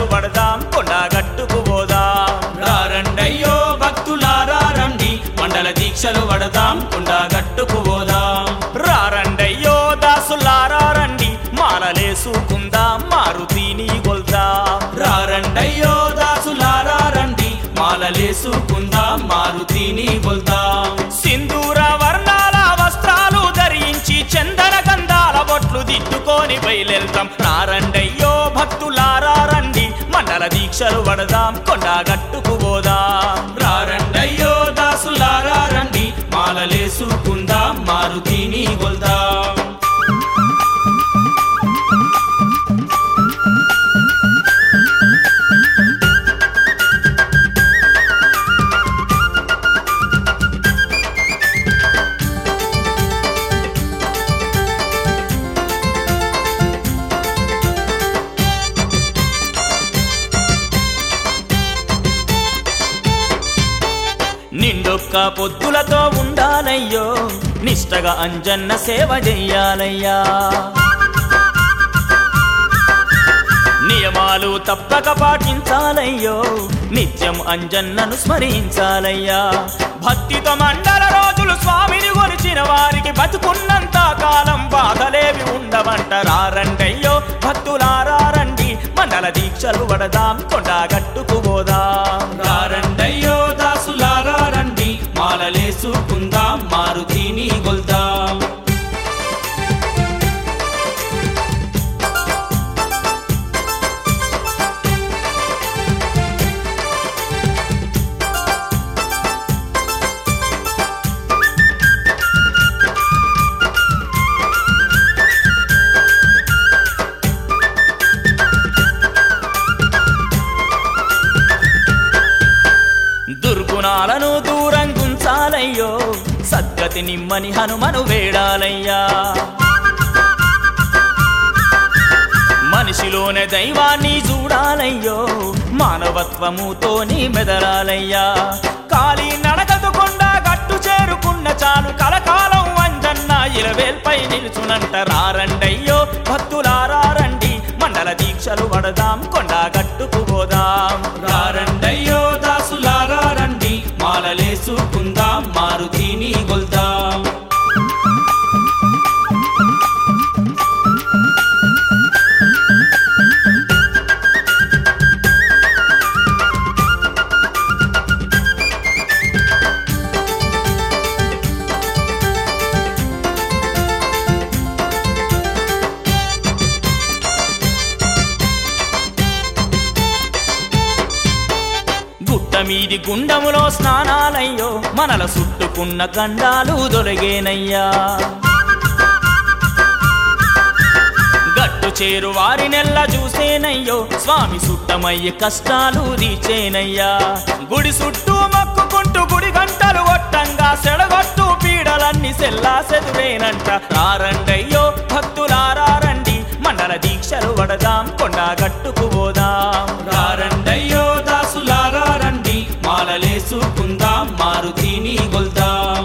పడదాం కొండగట్టుకు పోదాం రారండయ్యో భక్తులారా రండి మండల దీక్షలు పడదాం కొండగట్టుకు పోదాం రారండయ్యో దాసులారా రండి మాలలేసుకుందాం మారుతిని గొల్దాం రారండయ్యో దాసులారా రండి మాలలేసుకుందాం మారుతిని గొల్దాం సింధూర వర్ణాల వస్త్రాలు ధరించి చందన గంధాల బొట్లు దిట్టుకొని బయలుదేళ్తాం రారండయ్యో భక్తులారా రండి మండల దీక్షలు పడదాం కొండగట్టుకు పోదాం రారండయ్యో దాసులారా రండి మాలలేసుకుందాం మారుతిని గొల్దాం నిండొక్క పొద్దులతో ఉండాలయ్యో నిష్టగా అంజన్న సేవ చెయ్యాలయ్యా నియమాలు తప్పక పాటించాలయ్యో నిత్యం అంజన్నను స్మరించాలయ్యా భక్తితో మండల రోజులు స్వామిని కొలిచిన వారికి బతుకున్నంత కాలం బాధలేవి ఉండవంట రారండయ్యో భక్తులారా రండి మండల దీక్షలు పడదాం కొండగట్టుకు పోదాం రారండయ్యో దాసులారా రండి మాలలేసుకుందాం మారుతిని గొల్దాం దుర్గుణాలను దూరం గుంచాలయ్యో సద్గతి నిమ్మని హనుమను వేడాలయ్యా మనిషిలోనే దైవాన్ని చూడాలయ్యో మానవత్వముతోని మెదలాలయ్యా కాలి నడకదు కొండ గట్టు చేరుకున్న చాలు కలకాలం వంజన్న ఇలవేల్పై నిలుచునంట రారండయ్యో భక్తులారా రండి మండల దీక్షలు పడదాం కొండ గట్టుకు పోదాం రారండయ్యో దాసులారా రండి మాలలేసుకుందాం మారుతిని గొల్దాం గుట్ట మీది గుండములో స్నానాలయ్యో మనల చుట్టుకున్న గండాలు దొరిగేనయ్యా గట్టు చేరు వారి నెల్ల చూసేనయ్యో స్వామి సుట్టమయ్యే కష్టాలు తీచేనయ్యా గుడి చుట్టూ మొక్కుకుంటూ గుడి గంటలు కొట్టంగా సెడగొట్టు పీడలన్నీ సెల్లా సెదువేనంట రారండయ్యో భక్తులారా రండి మండల దీక్షలు పడదాం కొండ గట్టుకు పోదాం రారండయ్యో దాసులారా రండి మాలలేసుకుందాం మారుతిని గొల్దాం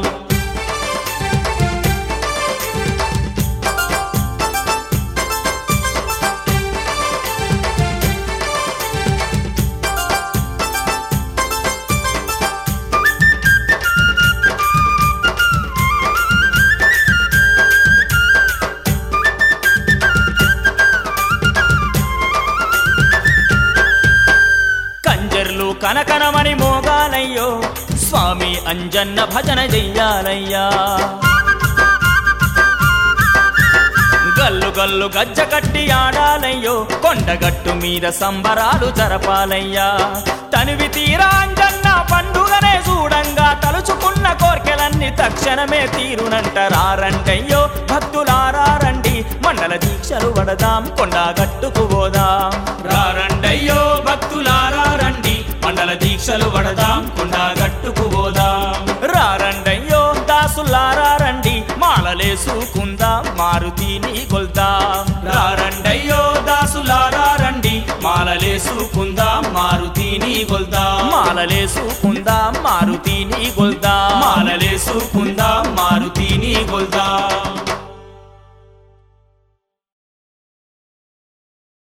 కంజర్లు కనకనమని మోగాలయ్యో స్వామి అంజన్న భజన చెయ్యాలయ్యా గల్లు గల్లు గజ్జ కట్టి ఆడాలయ్యో కొండగట్టు మీద సంబరాలు జరపాలయ్యా తనివి తీరా అంజన్న పండుగనే చూడంగా తలుచుకున్న కోర్కెలన్నీ తక్షణమే తీరునంట రారంటయ్యో భక్తులారా రండి మండల దీక్షలు పడదాం కొండగట్టుకు పోదాం రారండయ్యో భక్తులారా రండి మండల దీక్షలు పడదాం కొండగట్టుకు పోదాం రారండయ్యో దాసులారా రండి మాలలేసుకుందాం మారుతిని గొల్దాం రారండయ్యో దాసులారా రండి మాలలేసుకుందాం మారుతిని గొల్దాం మాలలేసుకుందాం మారుతిని గొల్దాం మాలలేసుకుందాం